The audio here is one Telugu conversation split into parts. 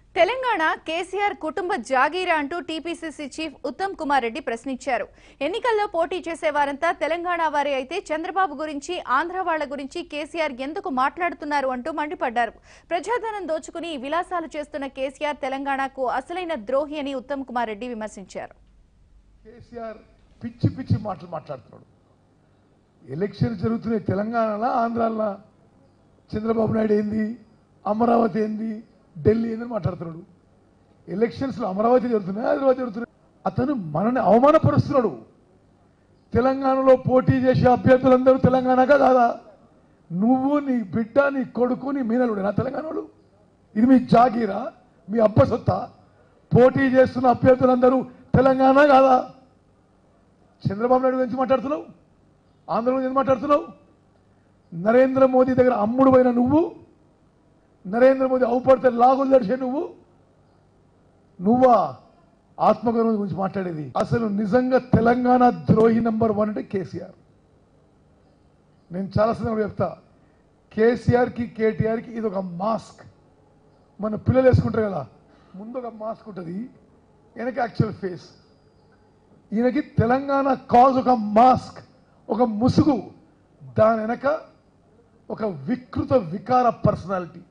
తెలంగాణ కేసీఆర్ కుటుంబ జాగీరా అంటూ టీపీసీసీ చీఫ్ ఉత్తమ్ కుమార్ రెడ్డి ప్రశ్నించారు ఎన్నికల్లో పోటీ చేసే వారంతా తెలంగాణ వారే అయితే చంద్రబాబు గురించి ఆంధ్ర వాళ్ల గురించి కేసీఆర్ ఎందుకు మాట్లాడుతున్నారు అంటూ మండిపడ్డారు ప్రజాధనం దోచుకుని విలాసాలు చేస్తున్న కేసీఆర్ తెలంగాణకు అసలైన ద్రోహి అని ఉత్తమ్ కుమార్ రెడ్డి విమర్శించారు కేసీఆర్ పిచ్చి పిచ్చి మాటలు మాట్లాడుతున్నాడు ఎలక్షన్ జరుగుతున్నాయి తెలంగాణలో ఆంధ్రాలో చంద్రబాబు నాయుడు ఏంది అమరావతి ఏంది ఢిల్లీ ఏందని మాట్లాడుతున్నాడు ఎలక్షన్స్లో అమరావతి జరుగుతున్నాయి హైదరాబాద్ జరుగుతున్నాయి అతను మనని అవమానపరుస్తున్నాడు తెలంగాణలో పోటీ చేసే అభ్యర్థులందరూ తెలంగాణగా కాదా నువ్వు నీ బిడ్డ నీ కొడుకు నీ మీనలుడు నా తెలంగాణలో ఇది మీ జాగీరా మీ అబ్బ సొత్తా పోటీ చేస్తున్న అభ్యర్థులందరూ తెలంగాణ కాదా చంద్రబాబు నాయుడు గురించి మాట్లాడుతున్నావు ఆంధ్ర గురించి మాట్లాడుతున్నావు నరేంద్ర మోదీ దగ్గర అమ్ముడు పోయిన నువ్వు నరేంద్ర మోదీ అవుపడితే లాగులు దర్శే నువ్వు నువ్వా ఆత్మగౌరవం గురించి మాట్లాడేది అసలు నిజంగా తెలంగాణ ద్రోహి నంబర్ వన్ అంటే కేసీఆర్ నేను చాలా సందర్భంలో చెప్తా కేసీఆర్కి కేటీఆర్కి ఇది ఒక మాస్క్ మన పిల్లలు వేసుకుంటారు కదా ముందు ఒక మాస్క్ ఉంటుంది వెనక యాక్చువల్ ఫేస్ ఈయనకి తెలంగాణ కాజ్ ఒక మాస్క్ ఒక ముసుగు దాని వెనక ఒక వికృత వికార పర్సనాలిటీ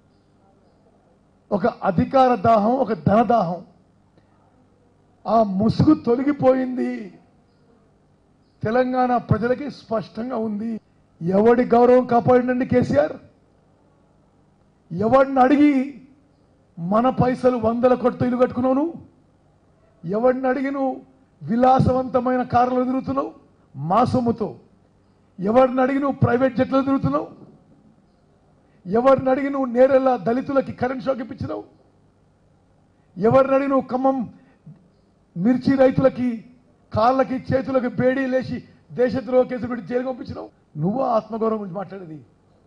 ఒక అధికార దాహం ఒక ధనదాహం ఆ ముసుగు తొలగిపోయింది తెలంగాణ ప్రజలకి స్పష్టంగా ఉంది ఎవడి గౌరవం కాపాడిందండి కేసీఆర్ ఎవడిని అడిగి మన పైసలు వందల కొట్టు ఇల్లు కట్టుకున్నావు నువ్వు ఎవడిని అడిగి నువ్వు విలాసవంతమైన కార్లు తిరుగుతున్నావు మా సొమ్ముతో ఎవరిని అడిగి నువ్వు ప్రైవేట్ జట్లో తిరుగుతున్నావు ఎవరిని అడిగి నువ్వు నేరెళ్ళ దళితులకి కరెంట్ షాక్ ఇప్పించినావు ఎవరిని అడిగి నువ్వు ఖమ్మం మిర్చి రైతులకి కాళ్ళకి చేతులకి బేడీ లేచి దేశద్రోహ కేసు పెట్టి జైలు పంపించినావు నువ్వు ఆత్మగౌరవం గురించి మాట్లాడేది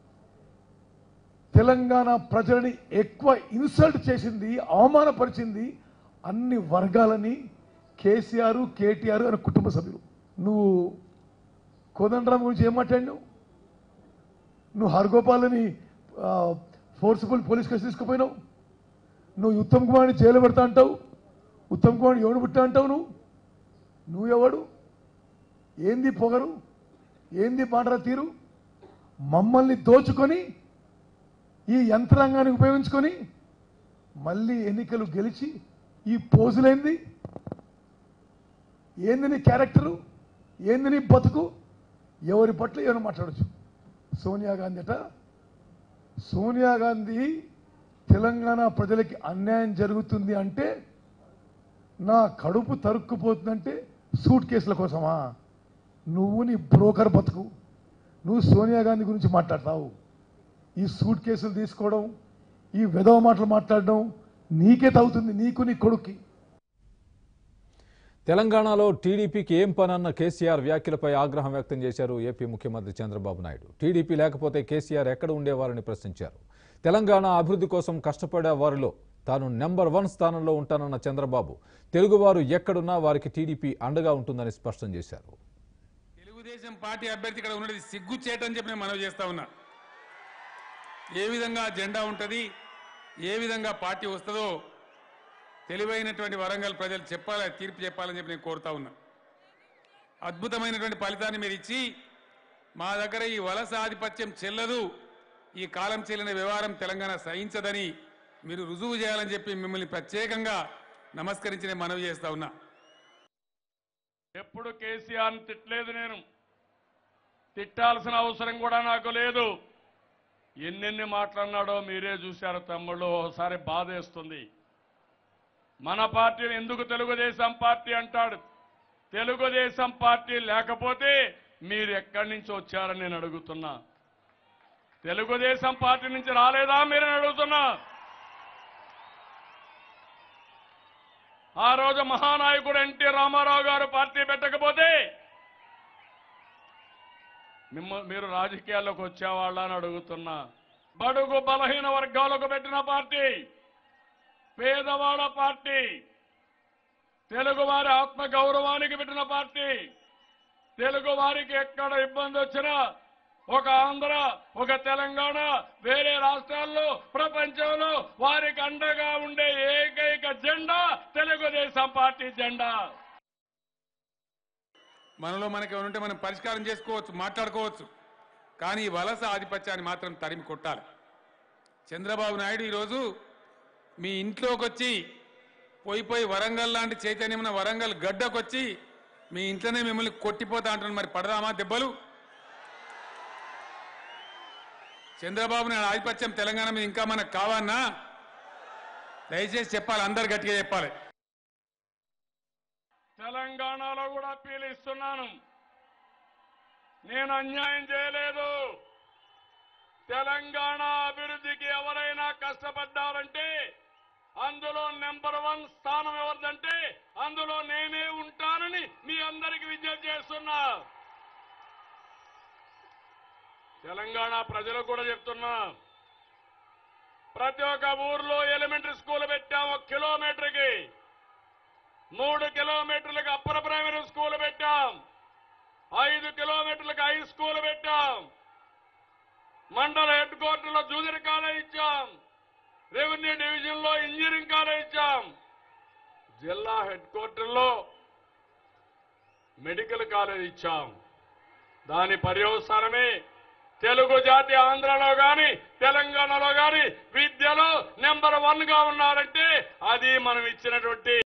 తెలంగాణ ప్రజలని ఎక్కువ ఇన్సల్ట్ చేసింది అవమానపరిచింది అన్ని వర్గాలని కేసీఆర్ కేటీఆర్ అనే కుటుంబ సభ్యులు నువ్వు కోదండరాం గురించి ఏం మాట్లాడినావు నువ్వు హర్గోపాలని ఫోర్స్ఫుల్ పోలీస్ కేసు తీసుకుపోయినావు నువ్వు ఉత్తమ్ కుమార్ని జైలు పెడతా అంటావు ఉత్తమ్ కుమార్ని ఎవడు పుట్టా అంటావు నువ్వు నువ్వెవడు ఏంది పొగరు ఏంది పాండ్ర తీరు మమ్మల్ని దోచుకొని ఈ యంత్రాంగాన్ని ఉపయోగించుకొని మళ్ళీ ఎన్నికలు గెలిచి ఈ పోజులేంది ఏంది నీ క్యారెక్టరు ఏంది నీ బతుకు ఎవరి పట్ల ఏమైనా మాట్లాడచ్చు సోనియా గాంధీ అట సోనియా గాంధీ తెలంగాణ ప్రజలకి అన్యాయం జరుగుతుంది అంటే నా కడుపు తరుక్కుపోతుందంటే సూట్ కేసుల కోసమా నువ్వు నీ బ్రోకర్ బతుకు నువ్వు సోనియా గాంధీ గురించి మాట్లాడతావు ఈ సూట్ కేసులు తీసుకోవడం ఈ విధవ మాటలు మాట్లాడడం నీకే తగ్గుతుంది నీకు నీ కొడుక్కి తెలంగాణలో టీడీపీకి ఏం పనన్న కేసీఆర్ వ్యాఖ్యలపై ఆగ్రహం వ్యక్తం చేశారు ఏపీ ముఖ్యమంత్రి చంద్రబాబు నాయుడు టీడీపీ లేకపోతే కేసీఆర్ ఎక్కడ ఉండేవారని ప్రశ్నించారు తెలంగాణ అభివృద్ధి కోసం కష్టపడే వారిలో తాను నెంబర్ వన్ స్థానంలో ఉంటానన్న చంద్రబాబు తెలుగువారు ఎక్కడున్నా వారికి టీడీపీ అండగా ఉంటుందని స్పష్టం చేశారు తెలుగుదేశం పార్టీ అభ్యర్థి ఇక్కడ ఉన్నది సిగ్గు చేయటం చెప్పి నేను మనవి చేస్తా ఉన్నా ఏ విధంగా జెండా ఉంటుంది ఏ విధంగా పార్టీ వస్తుందో తెలివైనటువంటి వరంగల్ ప్రజలు చెప్పాలి తీర్పు చెప్పాలని చెప్పి నేను కోరుతా ఉన్నా అద్భుతమైనటువంటి ఫలితాన్ని మీరు ఇచ్చి మా దగ్గర ఈ వలస ఆధిపత్యం చెల్లదు ఈ కాలం చెల్లిన వ్యవహారం తెలంగాణ సహించదని మీరు రుజువు చేయాలని చెప్పి మిమ్మల్ని ప్రత్యేకంగా నమస్కరించి నేను మనవి చేస్తా ఉన్నా ఎప్పుడు కేసీఆర్ని తిట్టలేదు నేను తిట్టాల్సిన అవసరం కూడా నాకు లేదు ఎన్నెన్ని మాట్లాడినాడో మీరే చూశారు తమ్ముళ్ళు ఒకసారి బాధేస్తుంది మన పార్టీని ఎందుకు తెలుగుదేశం పార్టీ అంటాడు తెలుగుదేశం పార్టీ లేకపోతే మీరు ఎక్కడి నుంచి వచ్చారని నేను అడుగుతున్నా తెలుగుదేశం పార్టీ నుంచి రాలేదా మీరని అడుగుతున్నా ఆ రోజు మహానాయకుడు ఎన్టీ రామారావు గారు పార్టీ పెట్టకపోతే మిమ్మ మీరు రాజకీయాల్లోకి వచ్చేవాళ్ళ అని అడుగుతున్నా బడుగు బలహీన వర్గాలకు పెట్టిన పార్టీ పేదవాడ పార్టీ తెలుగువారి ఆత్మ గౌరవానికి పెట్టిన పార్టీ తెలుగు వారికి ఎక్కడ ఇబ్బంది వచ్చినా ఒక ఆంధ్ర ఒక తెలంగాణ వేరే రాష్ట్రాల్లో ప్రపంచంలో వారికి అండగా ఉండే ఏకైక జెండా తెలుగుదేశం పార్టీ జెండా మనలో మనకి ఏమైనా ఉంటే మనం పరిష్కారం చేసుకోవచ్చు మాట్లాడుకోవచ్చు కానీ ఈ వలస ఆధిపత్యాన్ని మాత్రం తరిమి కొట్టాలి చంద్రబాబు నాయుడు ఈరోజు మీ ఇంట్లోకి వచ్చి పోయి పోయి వరంగల్ లాంటి చైతన్యమైన వరంగల్ గడ్డకొచ్చి మీ ఇంట్లోనే మిమ్మల్ని కొట్టిపోతా అంటున్నారు మరి పడదామా దెబ్బలు చంద్రబాబు నాయుడు ఆధిపత్యం తెలంగాణ మీద ఇంకా మనకు కావన్నా దయచేసి చెప్పాలి అందరు గట్టిగా చెప్పాలి తెలంగాణలో కూడా పీలిస్తున్నాను నేను అన్యాయం చేయలేదు తెలంగాణ అభివృద్ధికి ఎవరైనా కష్టపడ్డారంటే అందులో నెంబర్ వన్ స్థానం ఎవరిదంటే అందులో నేనే ఉంటానని మీ అందరికి విజ్ఞప్తి చేస్తున్నా తెలంగాణ ప్రజలకు కూడా చెప్తున్నా ప్రతి ఒక్క ఊర్లో ఎలిమెంటరీ స్కూల్ పెట్టాం ఒక కిలోమీటర్కి మూడు కిలోమీటర్లకు అప్పర్ ప్రైమరీ స్కూల్ పెట్టాం ఐదు కిలోమీటర్లకు హై స్కూల్ పెట్టాం మండల హెడ్ క్వార్టర్లో జూనియర్ కాలేజ్ ఇచ్చాం రెవెన్యూ డివిజన్ లో ఇంజనీరింగ్ కాలేజ్ ఇచ్చాం జిల్లా హెడ్ క్వార్టర్లో మెడికల్ కాలేజ్ ఇచ్చాం దాని పర్యవసానమే తెలుగు జాతి ఆంధ్రలో గాని తెలంగాణలో గాని విద్యలో నెంబర్ వన్ గా ఉన్నారంటే అది మనం ఇచ్చినటువంటి